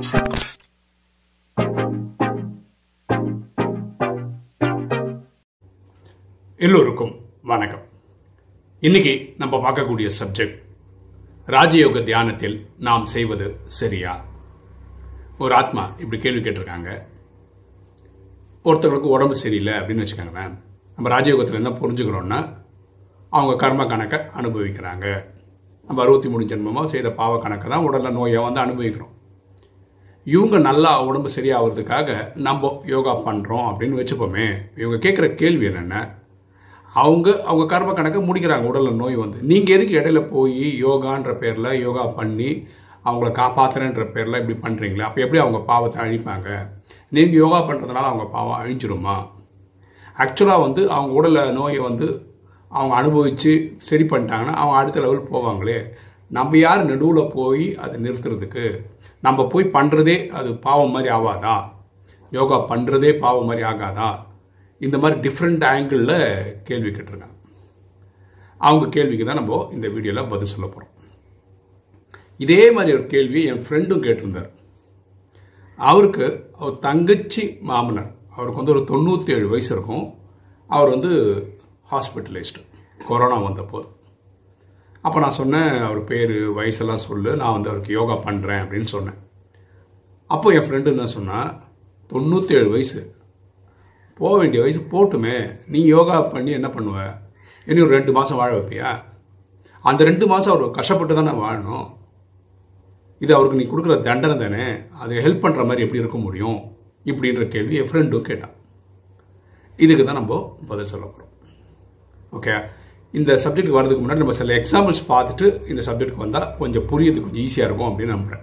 எல்லோருக்கும் வணக்கம் இன்னைக்கு நம்ம பார்க்கக்கூடிய சப்ஜெக்ட் ராஜயோக தியானத்தில் நாம் செய்வது சரியா ஒரு ஆத்மா இப்படி கேள்வி கேட்டிருக்காங்க ஒருத்தவங்களுக்கு உடம்பு சரியில்லை அப்படின்னு வச்சுக்கோங்களேன் நம்ம ராஜயோகத்தில் என்ன புரிஞ்சுக்கிறோம்னா அவங்க கர்ம கணக்கை அனுபவிக்கிறாங்க நம்ம அறுபத்தி மூணு ஜென்மமாக செய்த பாவ கணக்கை தான் உடல்ல நோயை வந்து அனுபவிக்கிறோம் இவங்க நல்லா உடம்பு சரியாகிறதுக்காக நம்ம யோகா பண்ணுறோம் அப்படின்னு வச்சுப்போமே இவங்க கேட்குற கேள்வி என்னென்ன அவங்க அவங்க கர்ம கணக்கை முடிக்கிறாங்க உடல்ல நோய் வந்து நீங்கள் எதுக்கு இடையில போய் யோகான்ற பேரில் யோகா பண்ணி அவங்கள காப்பாத்துறேன்ற பேரில் இப்படி பண்ணுறீங்களே அப்போ எப்படி அவங்க பாவத்தை அழிப்பாங்க நீங்கள் யோகா பண்ணுறதுனால அவங்க பாவம் அழிஞ்சிருமா ஆக்சுவலாக வந்து அவங்க உடல்ல நோயை வந்து அவங்க அனுபவித்து சரி பண்ணிட்டாங்கன்னா அவங்க அடுத்த லெவல் போவாங்களே நம்ம யார் நடுவில் போய் அதை நிறுத்துறதுக்கு நம்ம போய் பண்ணுறதே அது பாவம் மாதிரி ஆகாதா யோகா பண்ணுறதே பாவம் மாதிரி ஆகாதா இந்த மாதிரி டிஃப்ரெண்ட் ஆங்கிளில் கேள்வி கேட்டிருக்காங்க அவங்க கேள்விக்கு தான் நம்ம இந்த வீடியோவில் பதில் சொல்ல போகிறோம் இதே மாதிரி ஒரு கேள்வி என் ஃப்ரெண்டும் கேட்டிருந்தார் அவருக்கு அவர் தங்கச்சி மாமனார் அவருக்கு வந்து ஒரு தொண்ணூற்றி ஏழு வயசு இருக்கும் அவர் வந்து ஹாஸ்பிட்டலைஸ்டு கொரோனா வந்தபோது அப்போ நான் சொன்னேன் அவர் பேர் வயசெல்லாம் சொல்லு நான் வந்து அவருக்கு யோகா பண்ணுறேன் அப்படின்னு சொன்னேன் அப்போ என் ஃப்ரெண்டு என்ன சொன்னால் தொண்ணூற்றி ஏழு வயசு போக வேண்டிய வயசு போட்டுமே நீ யோகா பண்ணி என்ன பண்ணுவ இனி ஒரு ரெண்டு மாதம் வாழ வைப்பியா அந்த ரெண்டு மாதம் அவர் கஷ்டப்பட்டு தானே வாழணும் இது அவருக்கு நீ கொடுக்குற தண்டனை தானே அதை ஹெல்ப் பண்ணுற மாதிரி எப்படி இருக்க முடியும் இப்படின்ற கேள்வி என் ஃப்ரெண்டும் கேட்டான் இதுக்கு தான் நம்ம பதில் சொல்ல போகிறோம் ஓகே இந்த சப்ஜெக்ட்டுக்கு வரதுக்கு முன்னாடி நம்ம சில எக்ஸாம்பிள்ஸ் பார்த்துட்டு இந்த சப்ஜெக்ட்டுக்கு வந்தால் கொஞ்சம் புரியுது கொஞ்சம் ஈஸியாக இருக்கும் அப்படின்னு நம்புகிறேன்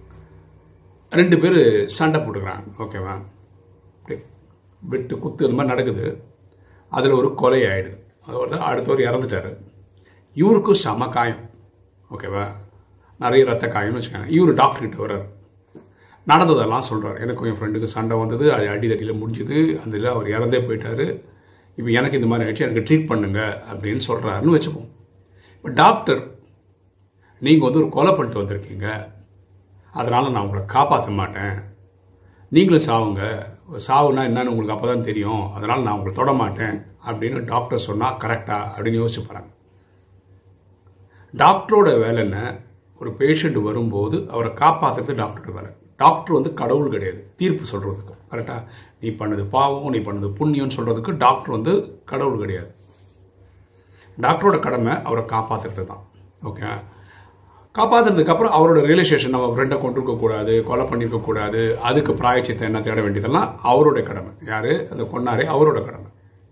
ரெண்டு பேர் சண்டை போட்டுக்கிறாங்க ஓகேவா அப்படி வெட்டு குத்து அது மாதிரி நடக்குது அதில் ஒரு கொலை ஆயிடுது அதோட அடுத்தவர் இறந்துட்டாரு இவருக்கும் செம காயம் ஓகேவா நிறைய ரத்த காயம்னு வச்சுக்கோங்க இவர் டாக்டர்கிட்ட வர்றார் நடந்ததெல்லாம் சொல்கிறார் எனக்கும் என் ஃப்ரெண்டுக்கு சண்டை வந்தது அது அடி தடியில் முடிஞ்சுது அந்த இதில் அவர் இறந்தே போயிட்டாரு இப்போ எனக்கு இந்த மாதிரி ஆயிடுச்சு எனக்கு ட்ரீட் பண்ணுங்க அப்படின்னு சொல்கிறாருன்னு வச்சுப்போம் இப்போ டாக்டர் நீங்கள் வந்து ஒரு கொலை பண்ணிட்டு வந்திருக்கீங்க அதனால் நான் உங்களை காப்பாற்ற மாட்டேன் நீங்களும் சாவுங்க சாவுனா என்னன்னு உங்களுக்கு அப்போ தான் தெரியும் அதனால் நான் உங்களை தொட மாட்டேன் அப்படின்னு டாக்டர் சொன்னால் கரெக்டா அப்படின்னு யோசிச்சு பாருங்க டாக்டரோட வேலை என்ன ஒரு பேஷண்ட் வரும்போது அவரை காப்பாற்றுறது டாக்டரோட வேலை டாக்டர் வந்து கடவுள் கிடையாது தீர்ப்பு சொல்கிறதுக்கு கரெக்டாக நீ பண்ணது பாவம் நீ பண்ணது புண்ணியம்னு சொல்கிறதுக்கு டாக்டர் வந்து கடவுள் கிடையாது டாக்டரோட கடமை அவரை காப்பாற்றுறது தான் ஓகே காப்பாற்றுறதுக்கு அப்புறம் அவரோட ரியலைசேஷன் நம்ம ஃப்ரெண்டை கொண்டிருக்கக்கூடாது கொலை பண்ணியிருக்கக்கூடாது அதுக்கு பிராயச்சித்தை என்ன தேட வேண்டியதெல்லாம் அவரோட கடமை யார் அந்த கொன்னாரே அவரோட கடமை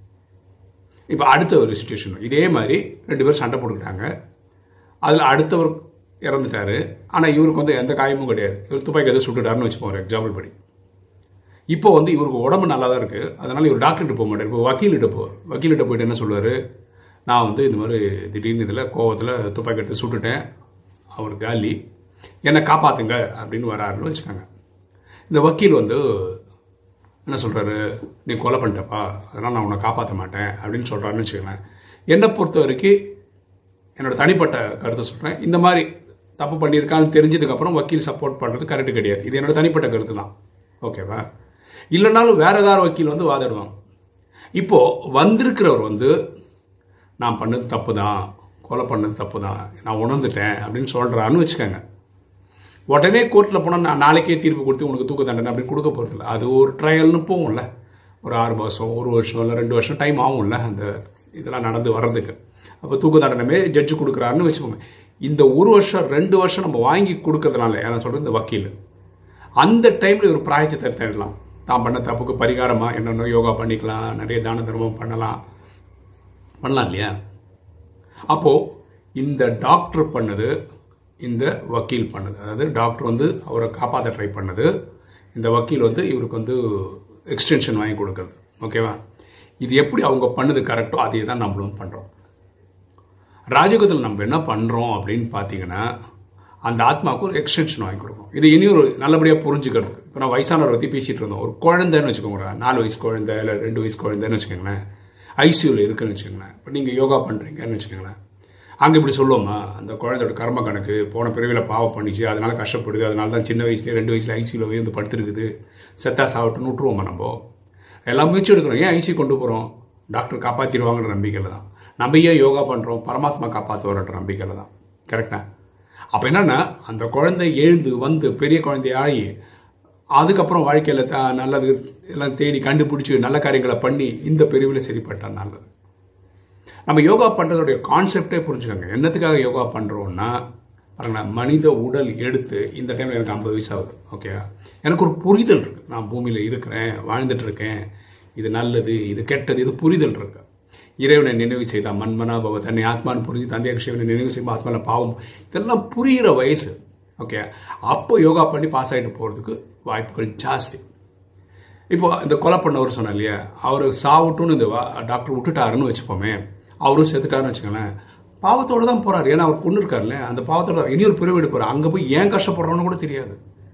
இப்போ அடுத்த ஒரு சுச்சுவேஷன் இதே மாதிரி ரெண்டு பேரும் சண்டை போட்டுக்கிட்டாங்க அதில் அடுத்தவர் இறந்துட்டாரு ஆனால் இவருக்கு வந்து எந்த காயமும் கிடையாது இவர் துப்பாக்கி எதுவும் சுட்டுட்டாருன்னு வச்சுப்போம் ஒரு எக்ஸாம்பிள் படி இப்போ வந்து இவருக்கு உடம்பு நல்லா தான் இருக்குது அதனால் இவர் டாக்டர்கிட்ட போக மாட்டார் இப்போ வக்கீல்கிட்ட போவார் வக்கீல்கிட்ட போயிட்டு என்ன சொல்லுவார் நான் வந்து இந்த மாதிரி திடீர்னு இதில் கோவத்தில் துப்பாக்கி எடுத்து சுட்டுட்டேன் அவர் காலி என்னை காப்பாற்றுங்க அப்படின்னு வராருன்னு வச்சுக்கோங்க இந்த வக்கீல் வந்து என்ன சொல்கிறாரு நீ கொலை பண்ணிட்டப்பா அதனால் நான் உன்னை காப்பாற்ற மாட்டேன் அப்படின்னு சொல்கிறாருன்னு வச்சுக்கோங்களேன் என்னை பொறுத்த வரைக்கும் என்னோட தனிப்பட்ட கருத்தை சொல்கிறேன் இந்த மாதிரி தப்பு பண்ணியிருக்கான்னு தெரிஞ்சதுக்கப்புறம் வக்கீல் சப்போர்ட் பண்ணுறது கரெக்டு கிடையாது இது என்னோட தனிப்பட்ட கருத்து தான் ஓகேவா இல்லைனாலும் வேற ஏதாவது வக்கீல் வந்து வாதாடுவாங்க இப்போது வந்திருக்கிறவர் வந்து நான் பண்ணது தப்பு தான் கொலை பண்ணது தப்பு தான் நான் உணர்ந்துட்டேன் அப்படின்னு சொல்கிறான்னு வச்சுக்கோங்க உடனே கோர்ட்டில் போனால் நான் நாளைக்கே தீர்ப்பு கொடுத்து உனக்கு தூக்க தண்டனை அப்படின்னு கொடுக்க போகிறதில்ல அது ஒரு ட்ரையல்னு போகும்ல ஒரு ஆறு மாதம் ஒரு வருஷம் இல்லை ரெண்டு வருஷம் டைம் ஆகும்ல அந்த இதெல்லாம் நடந்து வர்றதுக்கு அப்போ தூக்க தண்டனமே ஜட்ஜு கொடுக்குறாருன்னு வச்சுக்கோங்க இந்த ஒரு வருஷம் ரெண்டு வருஷம் நம்ம வாங்கி கொடுக்கறதுனால என்ன சொல்கிறது இந்த வக்கீல் அந்த டைமில் ஒரு பிராயச்சத்தை தேடலாம் தான் பண்ண தப்புக்கு பரிகாரமாக என்னென்ன யோகா பண்ணிக்கலாம் நிறைய தான தர்மம் பண்ணலாம் பண்ணலாம் இல்லையா அப்போது இந்த டாக்டர் பண்ணது இந்த வக்கீல் பண்ணது அதாவது டாக்டர் வந்து அவரை காப்பாற்ற ட்ரை பண்ணது இந்த வக்கீல் வந்து இவருக்கு வந்து எக்ஸ்டென்ஷன் வாங்கி கொடுக்குறது ஓகேவா இது எப்படி அவங்க பண்ணது கரெக்டோ அதே தான் நம்மளும் பண்ணுறோம் ராஜயோகத்தில் நம்ம என்ன பண்ணுறோம் அப்படின்னு பார்த்தீங்கன்னா அந்த ஆத்மாவுக்கு ஒரு எக்ஸ்டென்ஷன் வாங்கி கொடுக்கும் இது இனி ஒரு நல்லபடியாக புரிஞ்சுக்கிறதுக்கு இப்போ நான் வயசானவரை பற்றி பேசிகிட்டு இருந்தோம் ஒரு குழந்தைன்னு வச்சுக்கோங்க நாலு வயசு குழந்தை இல்லை ரெண்டு வயசு குழந்தைன்னு வச்சுக்கோங்களேன் ஐசியூவில் இருக்குன்னு வச்சுக்கோங்களேன் இப்போ நீங்கள் யோகா பண்ணுறீங்கன்னு வச்சுக்கோங்களேன் அங்கே இப்படி சொல்லுவோமா அந்த குழந்தையோட கர்ம கணக்கு போன பிறவியில் பாவம் பண்ணிச்சு அதனால கஷ்டப்படுது அதனால தான் சின்ன வயசுலேயே ரெண்டு வயசுல ஐசியில் உயர்ந்து படுத்துருக்குது செத்தா சாப்பிட்டுன்னு விட்டுருவோமா நம்ம எல்லாம் முயற்சி எடுக்கிறோம் ஏன் ஐசி கொண்டு போகிறோம் டாக்டர் காப்பாற்றிடுவாங்கன்ற நம்பிக்கையில் தான் நம்ம ஏன் யோகா பண்ணுறோம் பரமாத்மா காப்பாற்றுவார்ன்ற நம்பிக்கையில் தான் கரெக்டா அப்போ என்னன்னா அந்த குழந்தை எழுந்து வந்து பெரிய குழந்தை ஆகி அதுக்கப்புறம் வாழ்க்கையில் த- நல்லது எல்லாம் தேடி கண்டுபிடிச்சி நல்ல காரியங்களை பண்ணி இந்த பிரிவில் சரிப்பட்டா நல்லது நம்ம யோகா பண்ணுறதுடைய கான்செப்டே புரிஞ்சுக்கோங்க என்னத்துக்காக யோகா பண்ணுறோம்னா பாருங்களேன் மனித உடல் எடுத்து இந்த டைமில் எனக்கு ஐம்பது வயசு ஆகுது ஓகே எனக்கு ஒரு புரிதல் இருக்கு நான் பூமியில் இருக்கிறேன் வாழ்ந்துட்டு இருக்கேன் இது நல்லது இது கெட்டது இது புரிதல் இருக்கு இறைவனை நினைவு செய்தா மண்மனா பவ தன்னை ஆத்மான்னு புரிஞ்சு தந்தைய சிவனை நினைவு செய்யும் ஆத்மாவில் பாவம் இதெல்லாம் புரிகிற வயசு ஓகே அப்போ யோகா பண்ணி பாஸ் ஆகிட்டு போகிறதுக்கு வாய்ப்புகள் ஜாஸ்தி இப்போ இந்த கொலை பண்ணவர் சொன்னேன் இல்லையா அவர் சாவட்டும்னு இந்த வா- டாக்டர் விட்டுட்டாருன்னு வச்சுப்போமே அவரும் செத்துட்டாருன்னு வச்சுக்கோங்களேன் பாவத்தோட தான் போறாரு ஏன்னா அவர் கொண்டு இருக்காருல்ல அந்த பாவத்தோட இனி ஒரு பிரிவு எடுப்பார் அங்கே போய் ஏன் கஷ்டப்படுறோன்னு கூட தெரியாது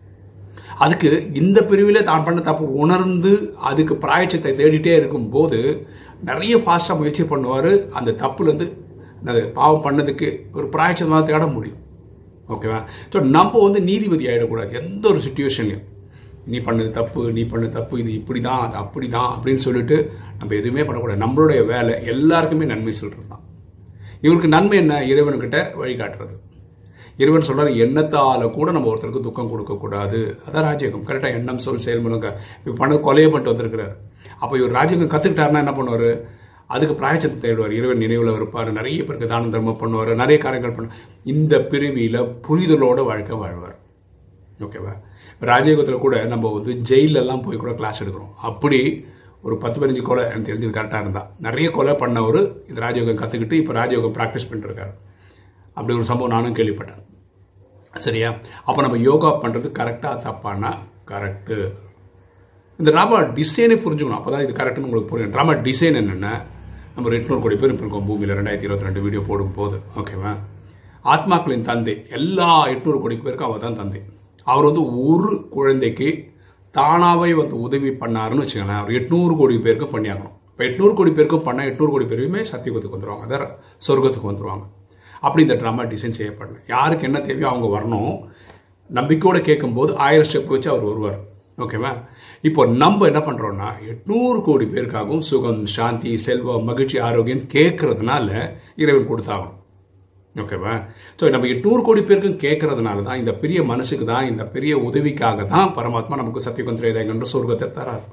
அதுக்கு இந்த பிரிவிலே தான் பண்ண தப்பு உணர்ந்து அதுக்கு பிராயச்சத்தை தேடிட்டே இருக்கும்போது நிறைய ஃபாஸ்ட்டாக முயற்சி பண்ணுவார் அந்த தப்புலேருந்து அந்த பாவம் பண்ணதுக்கு ஒரு பிராயச்சமாக தேட முடியும் ஓகேவா ஸோ நம்ம வந்து நீதிபதி ஆகிடக்கூடாது எந்த ஒரு சுச்சுவேஷன்லையும் நீ பண்ணது தப்பு நீ பண்ணது தப்பு இது இப்படி தான் அது அப்படி தான் அப்படின்னு சொல்லிட்டு நம்ம எதுவுமே பண்ணக்கூடாது நம்மளுடைய வேலை எல்லாருக்குமே நன்மை சொல்கிறது தான் இவருக்கு நன்மை என்ன இறைவன்கிட்ட வழிகாட்டுறது இறைவன் சொல்றாரு எண்ணத்தால கூட நம்ம ஒருத்தருக்கு துக்கம் கொடுக்கக்கூடாது அதான் ராஜயோகம் கரெக்டாக எண்ணம் சொல் செயல் மூலம் இப்போ பண்ண கொலையை பண்ணிட்டு வந்திருக்கிறார் அப்போ இவர் ராஜயோகம் கற்றுக்கிட்டாருன்னா என்ன பண்ணுவார் அதுக்கு பிராயச்சத்தை தேடுவார் இறைவன் நினைவில் இருப்பார் நிறைய பேருக்கு தான தர்மம் பண்ணுவார் நிறைய காரியங்கள் பண்ண இந்த பிரிவியில் புரிதலோட வாழ்க்கை வாழ்வார் ஓகேவா ராஜயோகத்தில் கூட நம்ம வந்து ஜெயில்ல எல்லாம் போய் கூட கிளாஸ் எடுக்கிறோம் அப்படி ஒரு பத்து பதினஞ்சு கொலை எனக்கு தெரிஞ்சது கரெக்டாக இருந்தா நிறைய கொலை பண்ணவர் இந்த ராஜயோகம் கற்றுக்கிட்டு இப்போ ராஜயோகம் ப்ராக்டிஸ் பண்ணிட்டு இருக்காரு அப்படி ஒரு சம்பவம் நானும் கேள்விப்பட்டேன் சரியா அப்போ நம்ம யோகா பண்ணுறது கரெக்டாக தப்பானா கரெக்டு இந்த ட்ராமா டிசைனே புரிஞ்சுக்கணும் அப்போ தான் இது கரெக்டுன்னு உங்களுக்கு புரியும் ட்ராமா டிசைன் என்னென்னா நம்ம ஒரு எட்நூறு கோடி பேர் இப்போ இருக்கோம் பூமியில் ரெண்டாயிரத்தி இருபத்தி ரெண்டு வீடியோ போடும் போது ஓகேவா ஆத்மாக்களின் தந்தை எல்லா எட்நூறு கோடி பேருக்கும் அவர் தான் தந்தை அவர் வந்து ஒரு குழந்தைக்கு தானாவே வந்து உதவி பண்ணாருன்னு வச்சுக்கோங்களேன் அவர் எட்நூறு கோடி பேருக்கும் பண்ணியாகணும் இப்போ எட்நூறு கோடி பேருக்கும் பண்ணால் எட்நூறு கோடி பேருமே சத்தியகுத்துக்கு வந்துருவாங்க அதாவது சொர்க்கத்துக்கு வந்துருவாங்க அப்படி இந்த ட்ராமா டிசைன் செய்யப்படல யாருக்கு என்ன தேவையோ அவங்க வரணும் நம்பிக்கையோட கேட்கும்போது ஆயிரம் ஸ்டெப் வச்சு அவர் வருவார் ஓகேவா இப்போ நம்ம என்ன பண்றோம்னா எட்நூறு கோடி பேருக்காகவும் சுகம் சாந்தி செல்வம் மகிழ்ச்சி ஆரோக்கியம் கேட்கறதுனால இறைவன் கொடுத்தாகணும் ஓகேவா ஸோ நம்ம எட்நூறு கோடி பேருக்கும் கேட்கறதுனால தான் இந்த பெரிய மனசுக்கு தான் இந்த பெரிய உதவிக்காக தான் பரமாத்மா நமக்கு சத்தியகுந்திரேதங்கன்ற சொர்க்கத்தை தரார்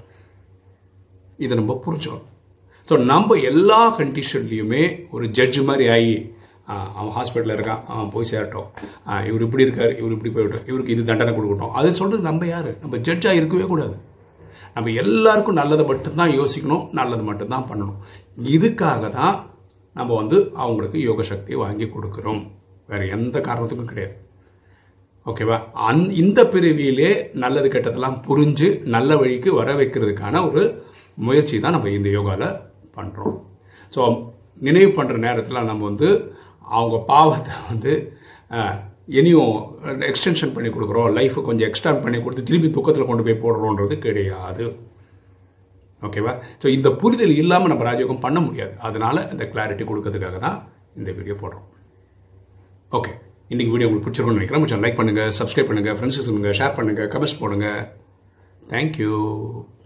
இதை நம்ம புரிஞ்சோம் ஸோ நம்ம எல்லா கண்டிஷன்லையுமே ஒரு ஜட்ஜ் மாதிரி ஆகி ஆ, அவன் ஹாஸ்பிட்டலில் இருக்கான் அவன் போய் சேரட்டும் ஆ, இவர் இப்படி இருக்கார் இவர் இப்படி போய்விட்டோம் இவருக்கு இது தண்டனை கொடுக்கட்டும் அது சொல்றது நம்ம யாரு நம்ம ஜட்ஜாக இருக்கவே கூடாது நம்ம எல்லாருக்கும் நல்லதை மட்டும்தான் யோசிக்கணும் நல்லது மட்டும்தான் பண்ணணும் இதுக்காக தான் நம்ம வந்து அவங்களுக்கு யோக சக்தி வாங்கி கொடுக்குறோம் வேற எந்த காரணத்துக்கும் கிடையாது ஓகேவா அந் இந்த பிரிவிலே நல்லது கெட்டதெல்லாம் புரிஞ்சு நல்ல வழிக்கு வர வைக்கிறதுக்கான ஒரு முயற்சி தான் நம்ம இந்த யோகாவில் பண்ணுறோம் ஸோ நினைவு பண்ணுற நேரத்தில் நம்ம வந்து அவங்க பாவத்தை வந்து அஹ், இனியும் எக்ஸ்டென்ஷன் பண்ணி கொடுக்குறோம் லைஃபை கொஞ்சம் எக்ஸ்டெண்ட் பண்ணி கொடுத்து திரும்பி துக்கத்தில் கொண்டு போய் போடுறோன்றது கிடையாது ஓகேவா ஸோ இந்த புரிதல் இல்லாமல் நம்ம ராஜயோகம் பண்ண முடியாது அதனால இந்த கிளாரிட்டி கொடுக்கறதுக்காக தான் இந்த வீடியோ போடுறோம் ஓகே இன்னைக்கு வீடியோ உங்களுக்கு பிடிச்சிருக்கும்னு நினைக்கிறேன் கொஞ்சம் லைக் பண்ணுங்க சப்ஸ்கிரைப் பண்ணுங்க ஃப்ரெண்ட்ஸ் சொல்லுங்க ஷேர் பண்ணுங்க கமெண்ட்ஸ் போடுங்க தேங்க்யூ